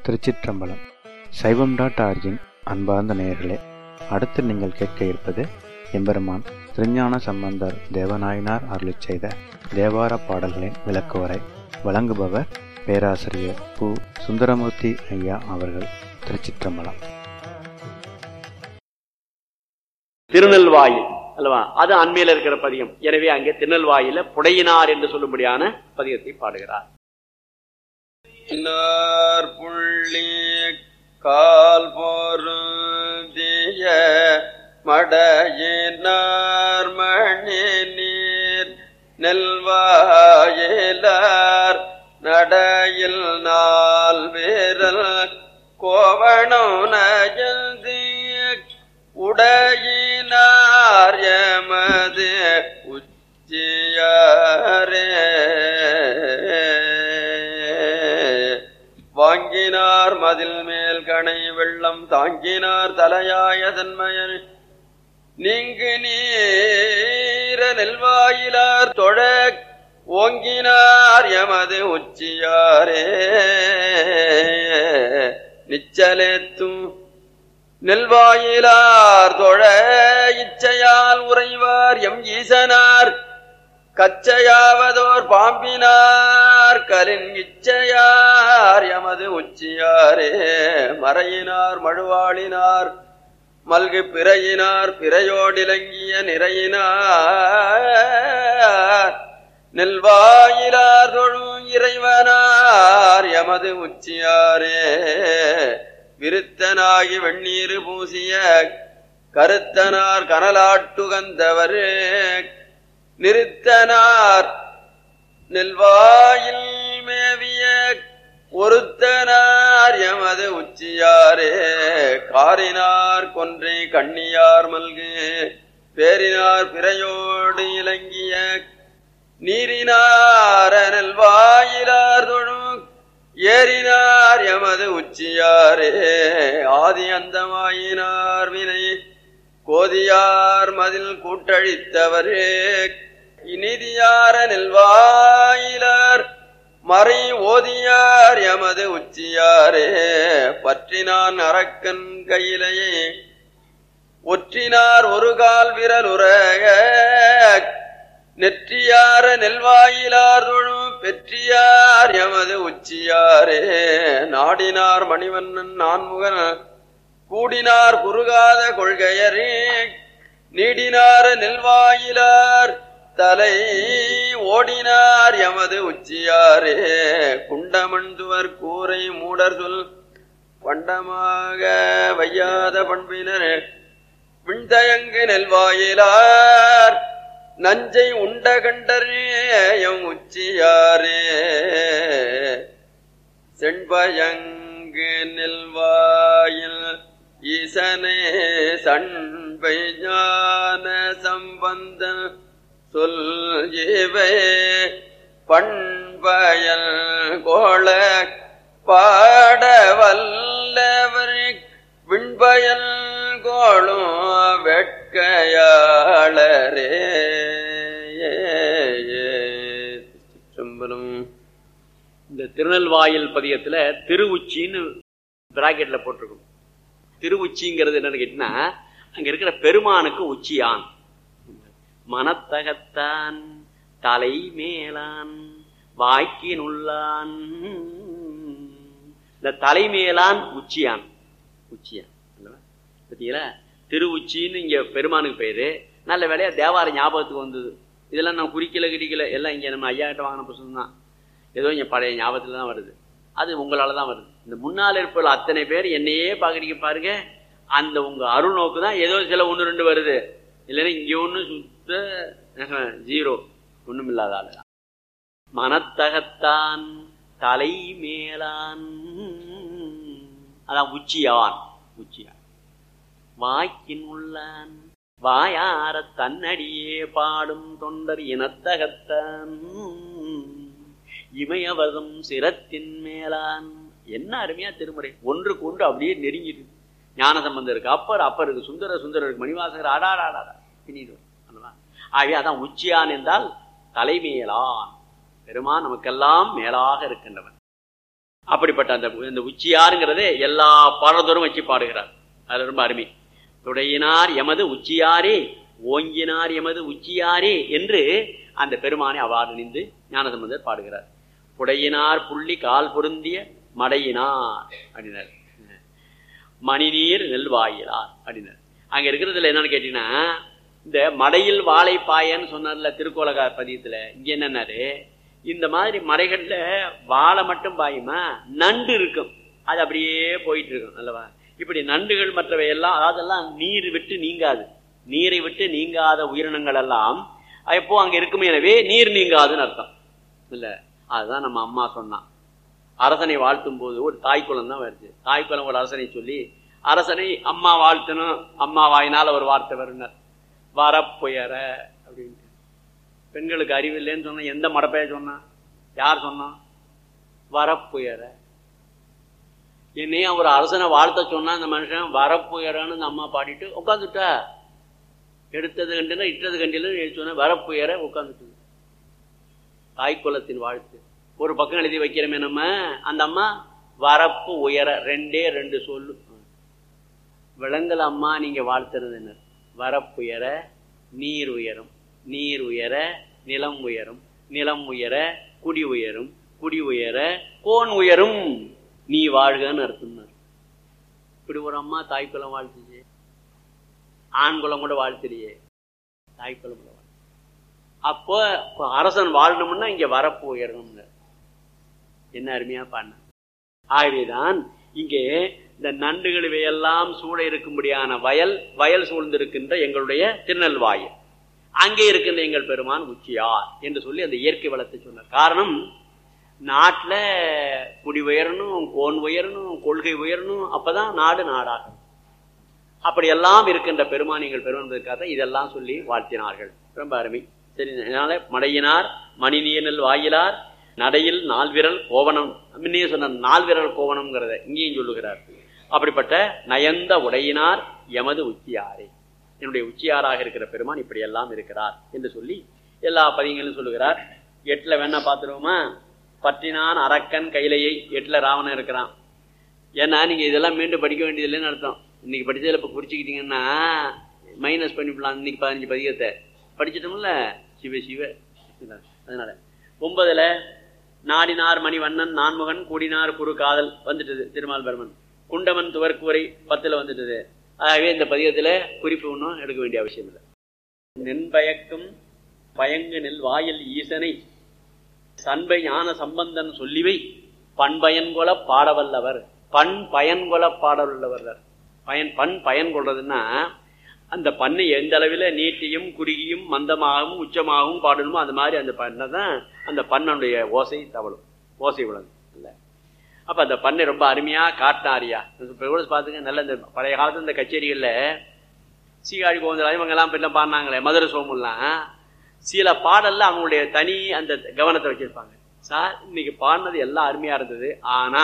திருச்சிற்றம்பலம் சைவம் dot origin அன்பார்ந்த நேயர்களே அடுத்து நீங்கள் கேட்க இருப்பது எம்பெருமான் திருஞான சம்பந்தர் தேவநாயனார் அருளிச் செய்த தேவார பாடல்களின் விளக்குவரை வழங்குபவர் பேராசிரியர் பு சுந்தரமூர்த்தி ஐயா அவர்கள் திருச்சிற்றம்பலம் திருநெல்வாயில் அல்லவா அது அண்மையில இருக்கிற பதியம் எனவே அங்கே திருநெல்வாயில புடையினார் என்று சொல்லும்படியான பதியத்தை பாடுகிறார் இன்னார் புள்ளி கால் பொருந்திய மடையினார் மணி நீர் நெல்வாயிலார் நடையில் நாள் வீரல் கோவணம் நயந்து உடையினார் எமது உச்சியாரே வாங்கினார் மதில் மேல் கணை வெள்ளம் தாங்கினார் தலையாய தன்மையன் நீங்கு நீர நெல்வாயிலார் தொழ ஓங்கினார் எமது உச்சியாரே நிச்சலேத்தும் நெல்வாயிலார் தொழ இச்சையால் உறைவார் எம் ஈசனார் கச்சையாவதோர் பாம்பினார் கலின் இச்சையார் எமது உச்சியாரே மறையினார் மழுவாளினார் மல்கு பிறையினார் பிறையோடிலங்கிய நிறையினார் நெல்வாயிலார் தொழும் இறைவனார் எமது உச்சியாரே விருத்தனாகி வெண்ணீரு பூசிய கருத்தனார் கனலாட்டுகந்தவரே நிறுத்தனார் நெல்வாயில் மேவிய ஒருத்தனார் எமது உச்சியாரே காரினார் கொன்றை கண்ணியார் மல்கு பேரினார் பிறையோடு இலங்கிய நீரினார நெல்வாயிலார் தொழும் ஏறினார் எமது உச்சியாரே ஆதி அந்தமாயினார் வினை கோதியார் மதில் கூட்டழித்தவரே இனிதியார நெல்வாயிலார் மறை ஓதியார் எமது உச்சியாரே பற்றினான் அரக்கன் கையிலேயே ஒற்றினார் ஒரு கால் விரலுரக நெற்றியார நெல்வாயிலார் தொழும் பெற்றியார் எமது உச்சியாரே நாடினார் மணிவண்ணன் நான்முகன் கூடினார் குறுகாத கொள்கையரே நீடினார நெல்வாயிலார் தலை ஓடினார் எமது உச்சியாரே குண்டமண்துவர் கூரை மூடர் சொல் பண்டமாக வையாத பண்பினர் விண்தயங்கு நெல்வாயிலார் நஞ்சை உண்ட கண்டரேயம் உச்சியாரே செண்பயங்கு நெல்வாயில் ஈசனே சண்பை ஞான சம்பந்தன் சொல் இவை பண்பயல் கோள பாட வல்லவர் விண்பயல் கோளும் வெட்கையாளரே சிற்றம்பலம் இந்த திருநெல்வாயில் பதியத்துல திருவுச்சின்னு பிராக்கெட்ல போட்டிருக்கும் திருவுச்சிங்கிறது என்னன்னு கேட்டீங்கன்னா அங்க இருக்கிற பெருமானுக்கு உச்சியான் மனத்தகத்தான் தலை மேலான் வாய்க்கினுள்ளான் இந்த தலைமேலான் உச்சியான் உச்சியான் பார்த்தீங்களா திருவுச்சின்னு இங்க பெருமானுக்கு பேரு நல்ல வேலையா தேவார ஞாபகத்துக்கு வந்தது இதெல்லாம் நான் குறிக்கல கிரிக்கல எல்லாம் இங்க நம்ம ஐயா கிட்ட வாங்கின புத்தகம் தான் ஏதோ இங்க பழைய ஞாபகத்துல தான் வருது அது உங்களால தான் வருது இந்த முன்னால் இருப்பவர்கள் அத்தனை பேர் என்னையே பாக்குறீங்க பாருங்க அந்த உங்க அருள் நோக்கு தான் ஏதோ சில ஒன்று ரெண்டு வருது இல்லைன்னா இங்க ஒண்ணு சுத்த ஜீரோ ஒண்ணும் இல்லாத ஆளு மனத்தகத்தான் தலை மேலான் அதான் உச்சியான் உச்சியான் வாய்க்கின் உள்ளான் வாயார தன்னடியே பாடும் தொண்டர் இனத்தகத்தான் இமயவதம் சிரத்தின் மேலான் என்ன அருமையா திருமுறை ஒன்றுக்கு ஒன்று அப்படியே நெருங்கிட்டு ஞான சம்பந்தம் இருக்கு அப்பர் அப்பர் இருக்கு சுந்தர சுந்தர இருக்கு மணிவாசகர் ஆடாடா ஆடாடா பின்னிடு ஆகவே அதான் உச்சியான் என்றால் தலைமையலான் பெருமான் நமக்கெல்லாம் மேலாக இருக்கின்றவன் அப்படிப்பட்ட அந்த இந்த உச்சியாருங்கிறதே எல்லா பாடதோறும் வச்சு பாடுகிறார் அது ரொம்ப அருமை துடையினார் எமது உச்சியாரே ஓங்கினார் எமது உச்சியாரே என்று அந்த பெருமானை அவ்வாறு நின்று ஞானசம்பந்தர் பாடுகிறார் புடையினார் புள்ளி கால் பொருந்திய மடையினார் அப்படின்னார் மணிநீர் நெல்வாயிலார் அப்படின்னார் அங்க இருக்கிறதுல என்னன்னு கேட்டீங்கன்னா இந்த மடையில் வாழைப்பாயன்னு சொன்னார்ல திருக்கோலகா பதியத்துல இங்க என்னன்னாரு இந்த மாதிரி மடைகள்ல வாழை மட்டும் பாயுமா நண்டு இருக்கும் அது அப்படியே போயிட்டு இருக்கும் அல்லவா இப்படி நண்டுகள் மற்றவை எல்லாம் அதெல்லாம் நீர் விட்டு நீங்காது நீரை விட்டு நீங்காத உயிரினங்கள் எல்லாம் எப்போ அங்க இருக்கும் எனவே நீர் நீங்காதுன்னு அர்த்தம் இல்ல அதுதான் நம்ம அம்மா சொன்னான் அரசனை வாழ்த்தும் போது ஒரு தாய்க்குளம் தான் வருது தாய்க்குளம் ஒரு அரசனை சொல்லி அரசனை அம்மா வாழ்த்தணும் அம்மா வாயினால ஒரு வார்த்தை வருனர் வரப்புயர அப்படின்ட்டு பெண்களுக்கு அறிவு இல்லைன்னு சொன்ன எந்த மடப்பைய சொன்னா யார் சொன்னா வரப்புயர என்னையும் ஒரு அரசனை வாழ்த்த சொன்னா அந்த மனுஷன் வரப்புயரன்னு அந்த அம்மா பாடிட்டு உட்காந்துட்டா எடுத்தது கண்டில இட்டது கண்டில சொன்ன வரப்புயர உட்காந்துட்டு தாய்க்குலத்தின் வாழ்த்து ஒரு பக்கம் எழுதி வைக்கிறோமே நம்ம அந்த அம்மா வரப்பு உயர ரெண்டே ரெண்டு சொல்லு விலங்கல் அம்மா நீங்க வாழ்த்துறது என்ன வரப்புயர நீர் உயரும் நீர் உயர நிலம் உயரும் நிலம் உயர குடி உயரும் குடி உயர கோன் உயரும் நீ வாழ்கன்னு அர்த்தம் இப்படி ஒரு அம்மா தாய்க்குளம் வாழ்த்துச்சு ஆண் குலம் கூட வாழ்த்துறியே தாய்க்குளம் கூட வாழ்த்து அப்போ அரசன் வாழணும்னா இங்க வரப்பு உயரணும்னு என்ன அருமையா பாடின ஆகவேதான் இங்கே இந்த நண்டுகள் இவையெல்லாம் சூழ இருக்கும்படியான வயல் வயல் சூழ்ந்திருக்கின்ற எங்களுடைய திருநெல்வாயில் அங்கே இருக்கின்ற எங்கள் பெருமான் உச்சியார் என்று சொல்லி அந்த இயற்கை வளத்தை சொன்னார் காரணம் நாட்டில் குடி உயரணும் கோன் உயரணும் கொள்கை உயரணும் அப்பதான் நாடு நாடாகும் அப்படியெல்லாம் இருக்கின்ற பெருமான் எங்கள் பெருமான் இதெல்லாம் சொல்லி வாழ்த்தினார்கள் ரொம்ப அருமை சரி அதனால மடையினார் மணிநீனல் வாயிலார் நடையில் நால்விரல் கோவணம் முன்னே சொன்ன நால்விரல் கோவணம்ங்கிறத இங்கேயும் சொல்லுகிறார் அப்படிப்பட்ட நயந்த உடையினார் எமது உச்சியாரே என்னுடைய உச்சியாராக இருக்கிற பெருமான் இப்படி எல்லாம் இருக்கிறார் என்று சொல்லி எல்லா பதியங்களும் சொல்லுகிறார் எட்டுல வேணா பார்த்துருவோமா பற்றினான் அரக்கன் கையிலையை எட்டுல ராவணன் இருக்கிறான் ஏன்னா நீங்க இதெல்லாம் மீண்டும் படிக்க வேண்டியதில்லைன்னு அர்த்தம் இன்னைக்கு படிச்சதுல இப்ப குறிச்சுக்கிட்டீங்கன்னா மைனஸ் பண்ணிவிடலாம் இன்னைக்கு பதினஞ்சு பதிகத்தை படிச்சிட்டோம்ல சிவ சிவ அதனால ஒன்பதுல நாடினார் மணிவண்ணன் நான்முகன் கூடினார் குறு காதல் வந்துட்டது திருமால் பர்மன் குண்டமன் துவர்க்குவரை பத்துல வந்துட்டது ஆகவே இந்த பதிகத்துல குறிப்பு ஒன்றும் எடுக்க வேண்டிய அவசியம் இல்லை நென்பயக்கும் பயங்கு நெல் வாயில் ஈசனை சண்பை ஞான சம்பந்தன் சொல்லிவை பண்பயன்கொல பாடவல்லவர் பண் பயன்கொல பாடவல்லவர் பயன் பண் பயன் கொள்றதுன்னா அந்த பண்ணை எந்த அளவில் நீட்டியும் குறுகியும் மந்தமாகவும் உச்சமாகவும் பாடணுமோ அந்த மாதிரி அந்த பண்ணை தான் அந்த பண்ணனுடைய ஓசை தவழும் ஓசை விளங்கும் இல்லை அப்போ அந்த பண்ணை ரொம்ப அருமையாக காட்டினாரியா இப்போ கூட பார்த்துங்க நல்ல இந்த பழைய காலத்து இந்த கச்சேரிகளில் சீகாழி கோவிந்தராஜ் இவங்கெல்லாம் பின்ன பாடினாங்களே மதுரை சோமுல்லாம் சில பாடல்ல அவங்களுடைய தனி அந்த கவனத்தை வச்சிருப்பாங்க சார் இன்னைக்கு பாடினது எல்லாம் அருமையா இருந்தது ஆனா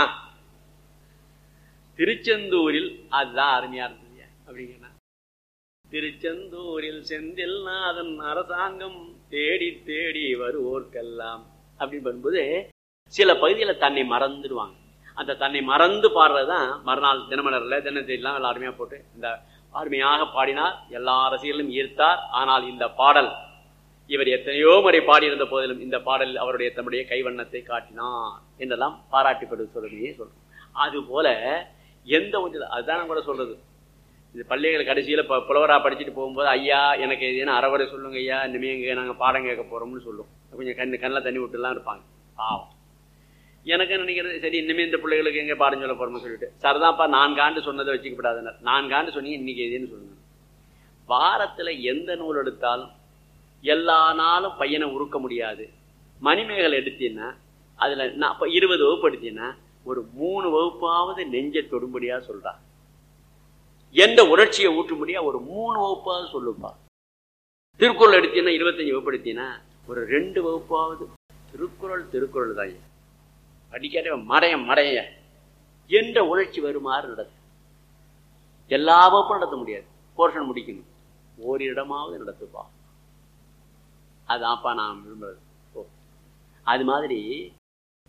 திருச்செந்தூரில் அதுதான் அருமையா இருந்தது அப்படிங்கன்னா திருச்செந்தூரில் செந்தில் நாதன் அரசாங்கம் தேடி தேடி வருவோர்க்கெல்லாம் அப்படின்னு பண்ணும்போது சில பகுதியில தன்னை மறந்துடுவாங்க அந்த தன்னை மறந்து பாடுறதுதான் மறுநாள் தினமலர்ல தினத்தெல்லாம் எல்லாம் அருமையா போட்டு இந்த அருமையாக பாடினார் எல்லா ரசிகர்களும் ஈர்த்தார் ஆனால் இந்த பாடல் இவர் எத்தனையோ முறை பாடியிருந்த போதிலும் இந்த பாடலில் அவருடைய தம்முடைய கைவண்ணத்தை காட்டினார் என்றெல்லாம் பாராட்டிப்படும் சொல்லுமையே சொல்றோம் அது போல எந்த ஒன்று அதுதான் கூட சொல்றது இது பள்ளிகள் கடைசியில் இப்போ புலவரா படிச்சுட்டு போகும்போது ஐயா எனக்கு எதுன்னு அறவரை சொல்லுங்க ஐயா இனிமே இங்கே நாங்கள் பாடம் கேட்க போறோம்னு சொல்லும் கொஞ்சம் கண்ணு கண்ணில் தண்ணி விட்டுலாம் இருப்பாங்க பாவம் எனக்கு நினைக்கிறது சரி இனிமே இந்த பிள்ளைகளுக்கு எங்கே பாடம் சொல்ல போறோம்னு சொல்லிட்டு சரிதான்ப்பா நான்காண்டு சொன்னதை வச்சுக்கப்படாதுனர் நான்காண்டு சொன்னீங்க இன்னைக்கு எதுன்னு சொல்லுங்க வாரத்தில் எந்த நூல் எடுத்தாலும் எல்லா நாளும் பையனை உருக்க முடியாது மணிமேகலை எடுத்தீங்கன்னா அதில் நான் இப்போ இருபது வகுப்பு எடுத்தீங்கன்னா ஒரு மூணு வகுப்பாவது நெஞ்சை தொடும்படியா சொல்றா எந்த உணர்ச்சியை ஊட்டும்படியா ஒரு மூணு வகுப்பாவது சொல்லுப்பா திருக்குறள் எடுத்தீங்கன்னா இருபத்தஞ்சு வகுப்பு எடுத்தீங்கன்னா ஒரு ரெண்டு வகுப்பாவது திருக்குறள் திருக்குறள் தான் அடிக்காத மடைய மடைய என்ற உணர்ச்சி வருமாறு நடக்கும் எல்லா வகுப்பும் நடத்த முடியாது போர்ஷன் முடிக்கணும் ஓரிடமாவது நடத்துப்பா அதான்ப்பா நான் விரும்புறது ஓ அது மாதிரி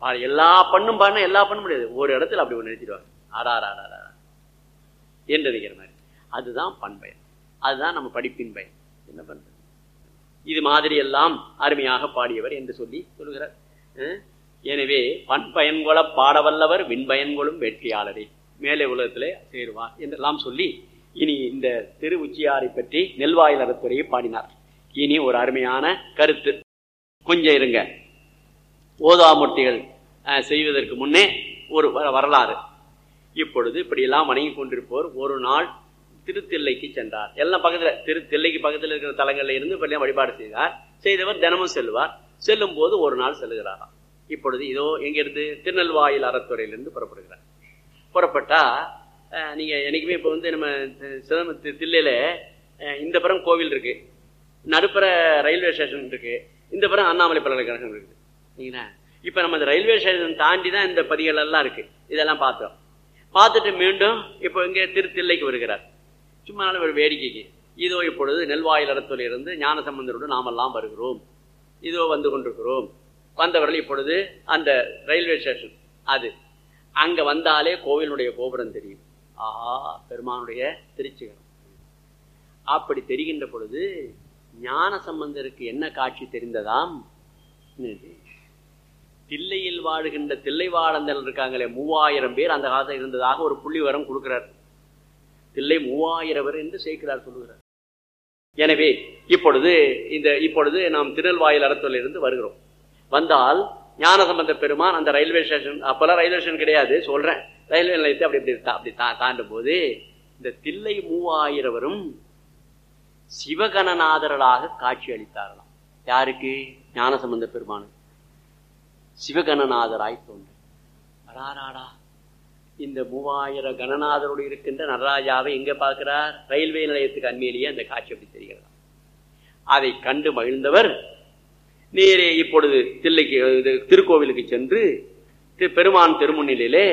பா- எல்லா பண்ணும் பாடினா எல்லா பண்ணும் முடியாது ஒரு இடத்துல அப்படி ஒன்று நிறுத்திடுவாங்க ஆடார் ஆடார் ஆடார் என்று நினைக்கிற மாதிரி அதுதான் பண்பயன் அதுதான் நம்ம படிப்பின் பயன் என்ன பண்றது இது மாதிரி எல்லாம் அருமையாக பாடியவர் என்று சொல்லி சொல்லுகிறார் அஹ்? எனவே பண்பயன்கொள பாடவல்லவர் விண்பயன்கொளும் வேட்கையாளரே மேலே உலகத்திலே சேருவார் என்றெல்லாம் சொல்லி இனி இந்த திரு உச்சியாரை பற்றி நெல்வாயில் அறத்துறையை பாடினார் இனி ஒரு அருமையான கருத்து கொஞ்சம் இருங்க ஓதாமூர்த்திகள் அஹ், செய்வதற்கு முன்னே ஒரு வ- வரலாறு இப்பொழுது இப்படியெல்லாம் வணங்கி கொண்டிருப்போர் ஒரு நாள் திருத்தில்லைக்கு சென்றார் எல்லாம் பக்கத்துல திருத்தில்லைக்கு பக்கத்தில் இருக்கிற தலங்கள்ல இருந்து இப்படிலாம் வழிபாடு செய்தார் செய்தவர் தினமும் செல்வார் செல்லும் போது ஒரு நாள் செல்லுகிறாராம் இப்பொழுது இதோ எங்கிருந்து திருநெல்வாயில் அறத்துறையிலிருந்து புறப்படுகிறார் புறப்பட்டா அஹ், நீங்க என்னைக்குமே இப்போ வந்து நம்ம தி- சிதம்பரம் தி- தில்லையில அஹ், இந்த புறம் கோவில் இருக்கு நடுப்புற ரயில்வே ஸ்டேஷன் இருக்கு இந்த புறம் அண்ணாமலை பல்கலைக்கழகம் இருக்குது சரிங்களா இப்போ நம்ம இந்த ரயில்வே ஸ்டேஷன் தாண்டி தான் இந்த பதிகள் எல்லாம் இருக்கு இதெல்லாம் பார்த்தோம் பார்த்துட்டு மீண்டும் இப்போ இங்கே திருத்தில்லைக்கு வருகிறார் சும்மா நாள் ஒரு வேடிக்கைக்கு இதோ இப்பொழுது நெல்வாயில் இடத்திலிருந்து ஞான சம்பந்தருடன் நாமெல்லாம் வருகிறோம் இதோ வந்து கொண்டிருக்கிறோம் வந்தவர்கள் இப்பொழுது அந்த ரயில்வே ஸ்டேஷன் அது அங்க வந்தாலே கோவிலுடைய கோபுரம் தெரியும் ஆஹா பெருமானுடைய திருச்சிகரம் அப்படி தெரிகின்ற பொழுது ஞான சம்பந்தருக்கு என்ன காட்சி தெரிந்ததாம் என்னது? தில்லையில் வாழுகின்ற தில்லை வாழந்தல் இருக்காங்களே மூவாயிரம் பேர் அந்த காலத்தில் இருந்ததாக ஒரு புள்ளி வரம் கொடுக்கிறார் தில்லை மூவாயிரம் பேர் என்று சேர்க்கிறார் சொல்லுகிறார் எனவே இப்பொழுது இந்த இப்பொழுது நாம் திருநெல்வாயில் இருந்து வருகிறோம் வந்தால் ஞானசம்பந்த பெருமான் அந்த ரயில்வே ஸ்டேஷன் அப்பெல்லாம் ரயில்வே ஸ்டேஷன் கிடையாது சொல்றேன் ரயில்வே நிலையத்தை அப்படி இப்படி தா- அப்படி தா- தாண்டும் போது இந்த தில்லை மூவாயிரவரும் சிவகணநாதர்களாக காட்சி அளித்தார்களாம் யாருக்கு ஞானசம்பந்த பெருமானுக்கு சிவகணநாதராய் தோன்று அடாராடா இந்த மூவாயிரம் கணநாதரோடு இருக்கின்ற நடராஜாவை எங்க பார்க்கிறார் ரயில்வே நிலையத்துக்கு அண்மையிலேயே அந்த காட்சி அப்படி தெரிகிறதா அதை கண்டு மகிழ்ந்தவர் நேரே இப்பொழுது தில்லைக்கு இது திருக்கோவிலுக்கு சென்று திரு- பெருமான் திருமுன்னிலே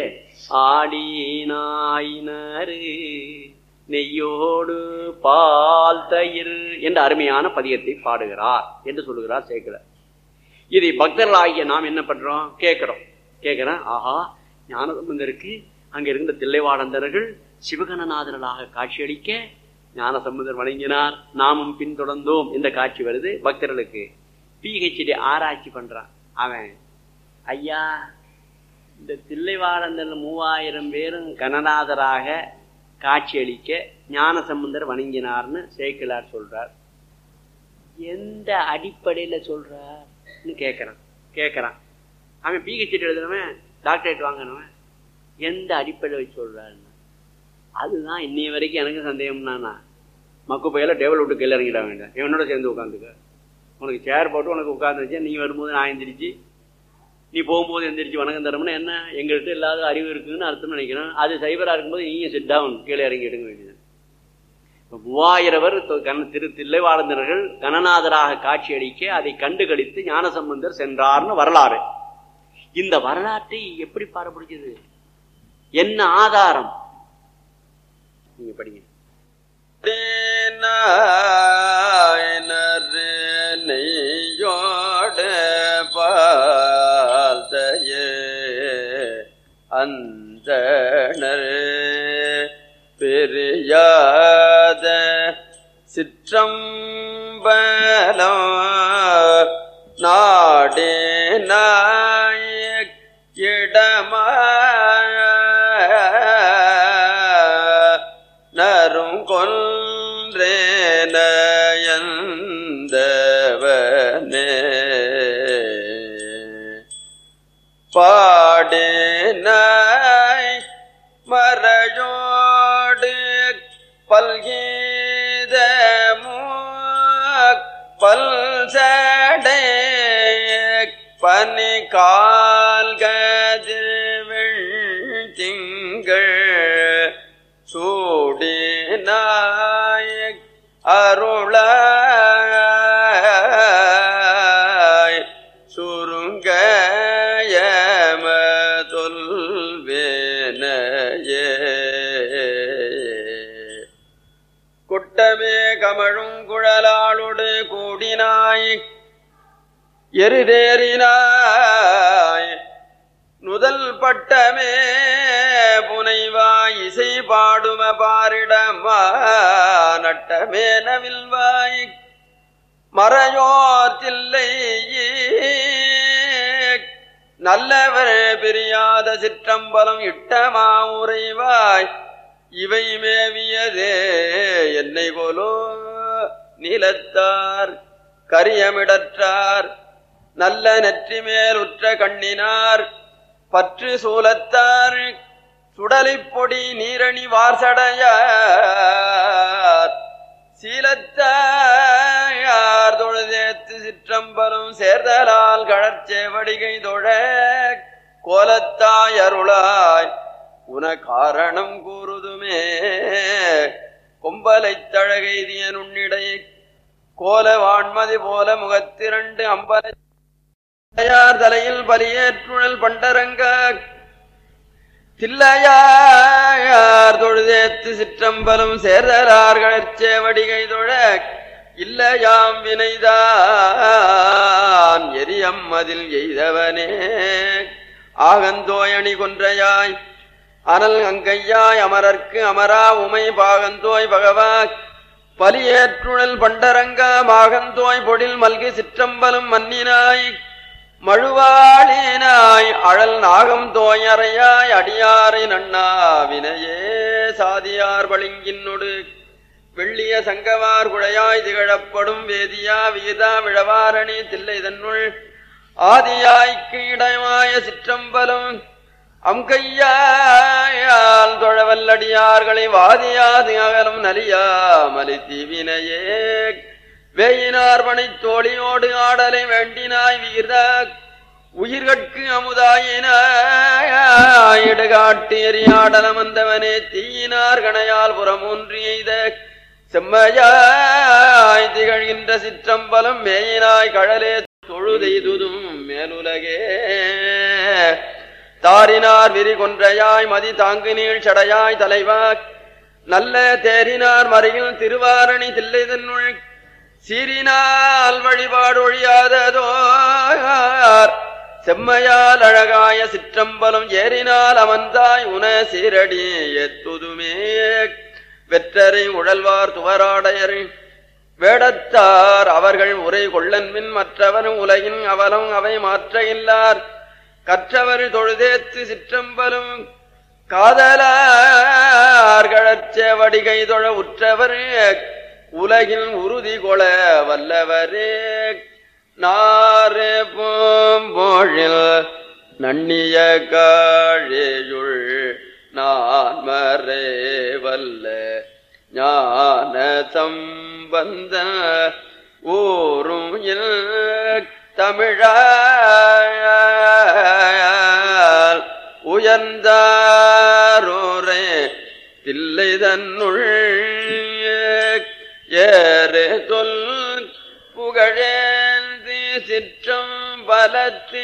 ஆடினாயினரு நெய்யோடு பால் தயிர் என்ற அருமையான பதியத்தை பாடுகிறார் என்று சொல்லுகிறார் சேக்கிழார் இதை பக்தர்களாகிய நாம் என்ன பண்றோம் கேட்கிறோம் கேட்கிறேன் ஆஹா ஞானசம்பந்தருக்கு அங்க இருந்த தில்லைவாடந்தர்கள் சிவகணநாதர்களாக காட்சியளிக்க ஞானசம்பந்தர் வணங்கினார் நாமும் பின்தொடர்ந்தோம் என்ற காட்சி வருது பக்தர்களுக்கு பிஹெச்டி ஆராய்ச்சி பண்றான் அவன் ஐயா இந்த தில்லைவாடந்தர் மூவாயிரம் பேரும் கணநாதராக காட்சியளிக்க ஞானசம்பந்தர் வணங்கினார்னு சேக்கிழார் சொல்றார் எந்த அடிப்படையில சொல்றார்னு கேட்கறான் கேட்கறான் அவன் பிஹெச்டி எழுதுனவன் டாக்டரேட் வாங்கினவன் எந்த அடிப்படையில் வச்சு சொல்றாருன்னு அதுதான் இன்னைய வரைக்கும் எனக்கு சந்தேகம்னா மக்கு பையில டேபிள் விட்டு கீழே இறங்கிட வேண்டாம் இவனோட சேர்ந்து உட்காந்துக்க உனக்கு சேர் போட்டு உனக்கு உட்காந்துருச்சு நீ வரும்போது நான் எந்திரிச்சு நீ போகும்போது எந்திரிச்சு வணக்கம் தரமுன்னா என்ன எங்கள்கிட்ட இல்லாத அறிவு இருக்குன்னு அர்த்தம் நினைக்கிறேன் அது சைபரா இருக்கும்போது நீங்க செட் டவுன் கீழே இறங்கி எடுங்க வேண்டியது இப்ப மூவாயிரவர் தொ- கண திரு தில்லைவாழ்ந்தர்கள் கணநாதராக காட்சியளிக்க அதை கண்டுகளித்து ஞானசம்பந்தர் சென்றார்னு வரலாறு இந்த வரலாற்றை எப்படி பாரப்படுகிறது என்ன ஆதாரம் நீங்க படிங்க தேனாயினரு நெய்யோடு பால்தையே அந்தணர் பெரியாத சிற்றம்பலம் நாடே நாயக் இடமா நரும் கொன்றேனயந்தவனே பாடினாய் மறையோடு பல்கீதமு பல்சடை பனி கால்கதிர்விழ் திங்கள் சூடினாய் அருளாய் சுருங்கயம தொல்வேனையே குட்டமே கமழும் குழலாளோடு கூடினாய் எருதேறினாய் நுதல் பட்டமே புனைவாய் இசை பாடும பாரிடமா நட்டமே நவில்வாய் மறையோர் தில்லை நல்லவர் பிரியாத சிற்றம்பலம் இட்டமா உறைவாய் இவை மேவியதே என்னை போலோ நீலத்தார் கரியமிடற்றார் நல்ல நெற்றி மேல் உற்ற கண்ணினார் பற்று சூலத்தார் சுடலிப் பொடி நீரணி வார்சடையார் சீலத்தார் தொழுதேத்து சிற்றம்பலம் சேர்தலால் கடற்சேவடிகை தொழ கோலத்தாய் அருளாய் உன காரணம் கூறுதுமே கொம்பலைத் தழகைதிய நுண்ணிடை கோல வான்மதி போல முகத்திரண்டு அம்பல தில்லையார் தலையில் பலியேற்றுழல் பண்டரங்க தில்லையார் தொழுதேத்து சிற்றம்பலம் சேர்தலார் கடற்சேவடிகை தொழ இல்லையாம் வினைதான் எரியம் அதில் எய்தவனே ஆகந்தோயணி கொன்றையாய் அனல் அங்கையாய் அமரர்க்கு அமரா உமை பாகந்தோய் பகவா பலியேற்றுழல் பண்டரங்க மாகந்தோய் பொடில் மல்கி சிற்றம்பலம் மன்னினாய் மழுவாளினாய் அழல் நாகம் தோயறையாய் அடியாரை நன்னாவினையே சாதியார் பளிங்கின்னொடு வெள்ளிய சங்கவார் குழையாய் திகழப்படும் வேதியா வீதா விழவாரணி தில்லை தன்னுள் ஆதியாய்க்கு இடமாய சிற்றம்பலம் அம்கையால் தொழவல்லடியார்களை வாதியாது அகலும் நலியா மலி தீவினையே வேயினார் பணி தோழியோடு ஆடலை வேண்டினாய் வீர உயிர்கட்கு அமுதாயினாய் இடுகாட்டு எரியாடலம் வந்தவனே தீயினார் கணையால் புறமூன்றி எய்த செம்மையாய் திகழ்கின்ற சிற்றம்பலம் மேயினாய் கழலே தொழுதெய்துதும் மேலுலகே தாரினார் விரி கொன்றையாய் மதி தாங்கு நீள் சடையாய் தலைவா நல்ல தேரினார் மறையில் திருவாரணி தில்லை தன்னுள் சீரினால் வழிபாடு ஒழியாததோர் செம்மையால் அழகாய சிற்றம்பலம் ஏறினால் அமர்ந்தாய் உன சீரடி எத்துதுமே வெற்றரை உழல்வார் துவராடையர் வேடத்தார் அவர்கள் உரை கொள்ளன்மின் மற்றவரும் உலகின் அவலம் அவை மாற்ற இல்லார் கற்றவர் தொழுதேத்து சிற்றம்பலும் காதலார் கழச்சேவடிகை தொழ உற்றவர் உலகில் உறுதி கொள வல்லவரே நாரே பூம்பொழில் நன்னிய காழேயுள் நான் மறை வல்ல ஞான சம்பந்த ஊரும் தமிழால் உயர்ந்தாரோரே தில்லை தன்னுள் ஏறு சொல் புகழேந்தி சிற்றம் பலத்து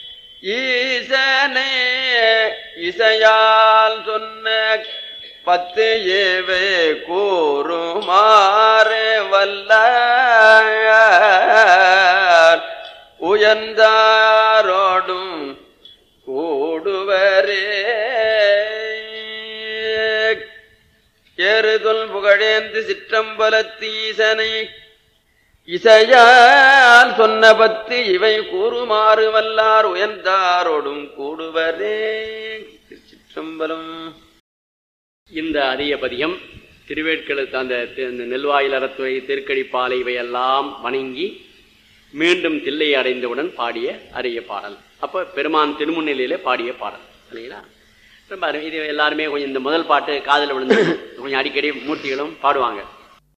ஈசனே இசையால் சொன்ன பத்து ஏவே கூறுமாறு வல்ல உயர்ந்தாரோடும் கூடுவரே ஏறுதொல் புகழேந்து சிற்றம்பலத்தீசனை இசையால் சொன்ன பத்து இவை கூறுமாறு வல்லார் உயர்ந்தாரோடும் கூடுவரே சிற்றம்பலம் இந்த அரிய பதிகம் திருவேட்களத்து அந்த தி- அந்த நெல்வாயில் அறத்துறை திருக்கடிப்பாலை இவையெல்லாம் வணங்கி மீண்டும் தில்லை அடைந்தவுடன் பாடிய அரிய பாடல் அப்ப பெருமான் திருமுன்னிலையிலே பாடிய பாடல் இல்லைங்களா ரொம்ப அருமை. இது எல்லாருமே கொஞ்சம் இந்த முதல் பாட்டு காதுல விழுந்து கொஞ்சம் அடிக்கடி மூர்த்திகளும் பாடுவாங்க